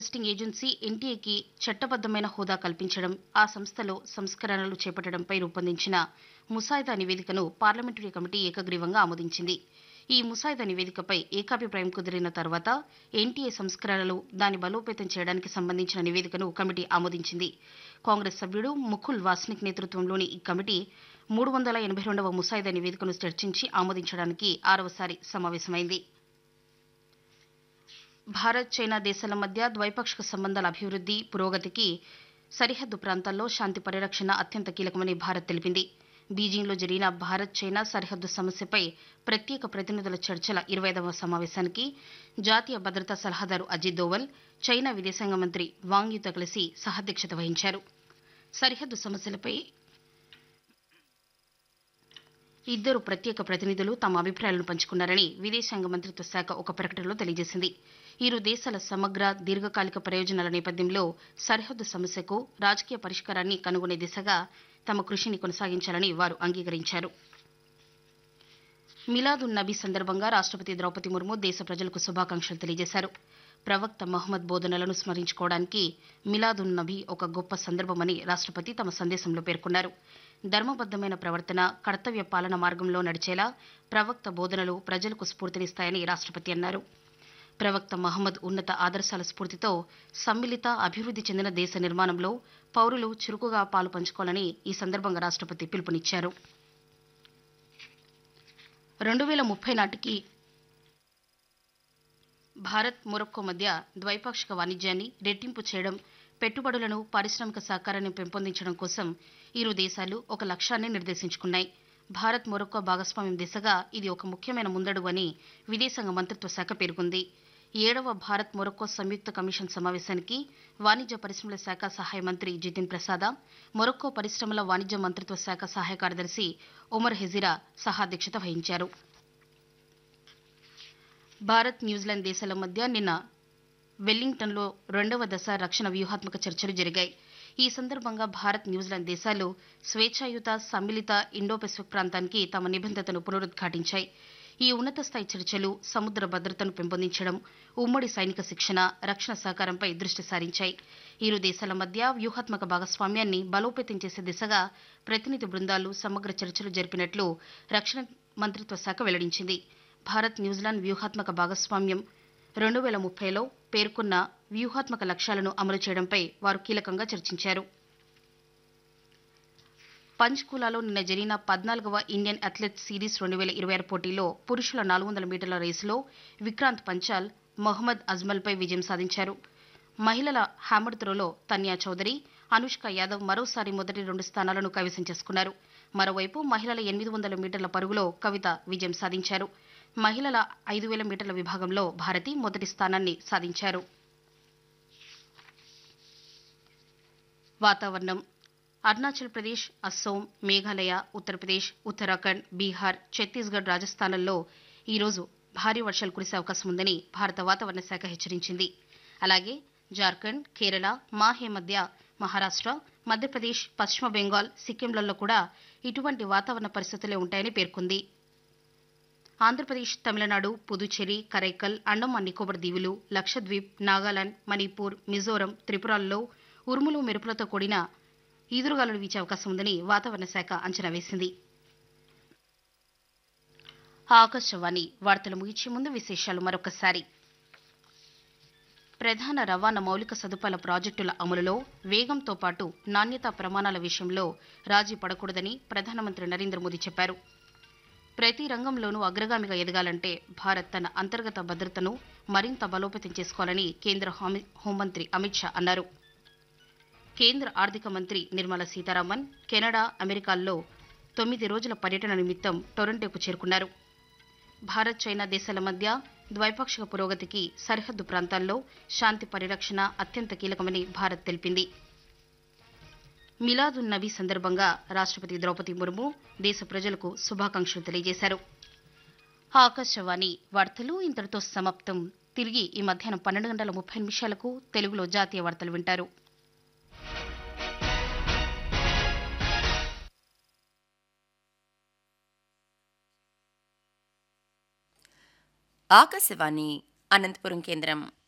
testing agency ఎన్టీఏకి చట్టబద్దమైన హోదా కల్పించడం ఆ సంస్థలో సంస్కరణలు చేపట్టడంపై రూపొందించిన ముసాయిదా నివేదికను పార్లమెంటరీ కమిటీ ఏకగ్రీవంగా ఆమోదించింది ఈ ముసాయిదా నివేదికపై ఏకాభిప్రాయం కుదిరిన తర్వాత ఎన్టీఏ సంస్కరణలు దాన్ని బలోపేతం చేయడానికి సంబంధించిన నివేదికను కమిటీ ఆమోదించింది కాంగ్రెస్ సభ్యుడు ముకుల్ వాస్నిక్ నేతృత్వంలోని ఈ కమిటీ మూడు వందల ఎనభై రెండవ ముసాయిదా నివేదికను చర్చించి ఆమోదించడానికి ఆరవసారి సమావేశమైంది భారత్ చైనా దేశాల మధ్య ద్వైపాక్షిక సంబంధాల అభివృద్ధి పురోగతికి సరిహద్దు ప్రాంతాల్లో శాంతి పరిరక్షణ అత్యంత కీలకమని భారత్ తెలిపింది బీజింగ్లో జరిగిన భారత్ చైనా సరిహద్దు సమస్యపై ప్రత్యేక ప్రతినిధుల చర్చల ఇరవైదవ సమావేశానికి జాతీయ భద్రతా సలహాదారు అజిత్ దోవల్ చైనా విదేశాంగ మంత్రి వాంగ్ యుతో కలిసి సహాధ్యక్షత వహించారు సరిహద్దు సమస్యలపై ఇద్దరు ప్రత్యేక ప్రతినిధులు తమ అభిప్రాయాలను పంచుకున్నారని విదేశాంగ మంత్రిత్వ శాఖ ఒక ప్రకటనలో తెలియజేసింది ఇరు దేశాల సమగ్ర దీర్ఘకాలిక ప్రయోజనాల నేపథ్యంలో సరిహద్దు సమస్యకు రాజకీయ పరిష్కారాన్ని కనుగొనే దిశగా తమ కృషిని కొనసాగించాలని వారు అంగీకరించారు మిలాదున్ నబీ సందర్భంగా రాష్ట్రపతి ద్రౌపది ముర్ము దేశ ప్రజలకు శుభాకాంక్షలు తెలియజేశారు ప్రవక్త మహమ్మద్ బోధనలను స్మరించుకోవడానికి మిలాదున్ నబీ ఒక గొప్ప సందర్భమని రాష్ట్రపతి తమ సందేశంలో పేర్కొన్నారు ధర్మబద్దమైన ప్రవర్తన కర్తవ్య పాలన మార్గంలో నడిచేలా ప్రవక్త బోధనలు ప్రజలకు స్ఫూర్తినిస్తాయని రాష్ట్రపతి అన్నారు ప్రవక్త మహమ్మద్ ఉన్నత ఆదర్శాల స్ఫూర్తితో సమ్మిళిత అభివృద్ధి చెందిన దేశ నిర్మాణంలో పౌరులు చురుకుగా పాలు పంచుకోవాలని ఈ సందర్భంగా రాష్ట్రపతి పిలుపునిచ్చారు రెండు వేల ముప్పై నాటికి భారత్ మొరక్కో మధ్య ద్వైపాక్షిక వాణిజ్యాన్ని రెట్టింపు చేయడం పెట్టుబడులను పారిశ్రామిక సహకారాన్ని పెంపొందించడం కోసం ఇరు దేశాలు ఒక లక్ష్యాన్ని నిర్దేశించుకున్నాయి భారత్ మొరక్కో భాగస్వామ్యం దిశగా ఇది ఒక ముఖ్యమైన ముందడుగు అని విదేశాంగ మంత్రిత్వ శాఖ పేర్కొంది ఏడవ భారత్ మొరక్కో సంయుక్త కమిషన్ సమావేశానికి వాణిజ్య పరిశ్రమల శాఖ సహాయ మంత్రి జితిన్ ప్రసాద మొరక్కో పరిశ్రమల వాణిజ్య మంత్రిత్వ శాఖ సహాయ కార్యదర్శి ఒమర్ హెజిరా సహాధ్యక్షత వహించారు భారత్ న్యూజిలాండ్ దేశాల మధ్య నిన్న వెల్లింగ్టన్లో రెండవ దశ రక్షణ వ్యూహాత్మక చర్చలు జరిగాయి ఈ సందర్భంగా భారత్ న్యూజిలాండ్ దేశాలు స్వేచ్ఛాయుత సమ్మిళిత ఇండో పెసిఫిక్ ప్రాంతానికి తమ నిబంధతను పునరుద్ఘాటించాయి ఈ ఉన్నత స్థాయి చర్చలు సముద్ర భద్రతను పెంపొందించడం ఉమ్మడి సైనిక శిక్షణ రక్షణ సహకారంపై దృష్టి సారించాయి ఇరు దేశాల మధ్య వ్యూహాత్మక భాగస్వామ్యాన్ని బలోపేతం చేసే దిశగా ప్రతినిధి బృందాలు సమగ్ర చర్చలు జరిపినట్లు రక్షణ మంత్రిత్వ శాఖ వెల్లడించింది భారత్ న్యూజిలాండ్ వ్యూహాత్మక భాగస్వామ్యం రెండు వేల ముప్పైలో పేర్కొన్న వ్యూహాత్మక లక్ష్యాలను అమలు చేయడంపై వారు కీలకంగా చర్చించారు పంచ్కులాలో నిన్న జరిగిన పద్నాలుగవ ఇండియన్ అథ్లెట్ సిరీస్ రెండు వేల ఇరవై ఆరు పోటీలో పురుషుల నాలుగు వందల మీటర్ల రేసులో విక్రాంత్ పంచాల్ మొహమ్మద్ అజ్మల్పై విజయం సాధించారు మహిళల హ్యామర్ త్రోలో తన్యా చౌదరి అనుష్క యాదవ్ మరోసారి మొదటి రెండు స్థానాలను కైవసం చేసుకున్నారు మరోవైపు మహిళల ఎనిమిది వందల మీటర్ల పరుగులో కవిత విజయం సాధించారు మహిళల ఐదు వేల మీటర్ల విభాగంలో భారతి మొదటి స్థానాన్ని సాధించారు వాతావరణం అరుణాచల్ ప్రదేశ్ అస్సోం మేఘాలయ ఉత్తరప్రదేశ్ ఉత్తరాఖండ్ బీహార్ ఛత్తీస్గఢ్ రాజస్థాన్లలో ఈరోజు భారీ వర్షాలు కురిసే అవకాశం ఉందని భారత వాతావరణ శాఖ హెచ్చరించింది అలాగే జార్ఖండ్ కేరళ మాహే మధ్య మహారాష్ట్ర మధ్యప్రదేశ్ పశ్చిమ బెంగాల్ సిక్కింలలో కూడా ఇటువంటి వాతావరణ పరిస్థితులే ఉంటాయని పేర్కొంది ఆంధ్రప్రదేశ్ తమిళనాడు పుదుచ్చేరి కరైకల్ అండమాన్ నికోబార్ దీవులు లక్షద్వీప్ నాగాలాండ్ మణిపూర్ మిజోరం త్రిపురల్లో ఉరుములు మెరుపులతో కూడిన ఈదురుగాలులు వీచే అవకాశం ఉందని వాతావరణ శాఖ అంచనా వేసింది ఆకాశవాణి వార్తలు ముగించే ముందు విశేషాలు మరొకసారి ప్రధాన రవాణా మౌలిక సదుపాయాల ప్రాజెక్టుల అమలులో వేగంతో పాటు నాణ్యతా ప్రమాణాల విషయంలో రాజీ పడకూడదని ప్రధానమంత్రి నరేంద్ర మోదీ చెప్పారు ప్రతి రంగంలోనూ అగ్రగామిగా ఎదగాలంటే భారత్ తన అంతర్గత భద్రతను మరింత బలోపేతం చేసుకోవాలని కేంద్ర హామీ- హోంమంత్రి అమిత్ షా అన్నారు కేంద్ర ఆర్థిక మంత్రి నిర్మలా సీతారామన్ కెనడా అమెరికాల్లో తొమ్మిది రోజుల పర్యటన నిమిత్తం టొరంటోకు చేరుకున్నారు భారత్ చైనా దేశాల మధ్య ద్వైపాక్షిక పురోగతికి సరిహద్దు ప్రాంతాల్లో శాంతి పరిరక్షణ అత్యంత కీలకమని భారత్ తెలిపింది మిలాదున్ నబీ సందర్భంగా రాష్ట్రపతి ద్రౌపది ముర్ము దేశ ప్రజలకు శుభాకాంక్షలు తెలియజేశారు ఆకాశవాణి వార్తలు ఇంతటితో సమాప్తం తిరిగి ఈ మధ్యాహ్నం పన్నెండు గంటల ముప్పై నిమిషాలకు తెలుగులో జాతీయ వార్తలు వింటారు ఆకాశవాణి అనంతపురం కేంద్రం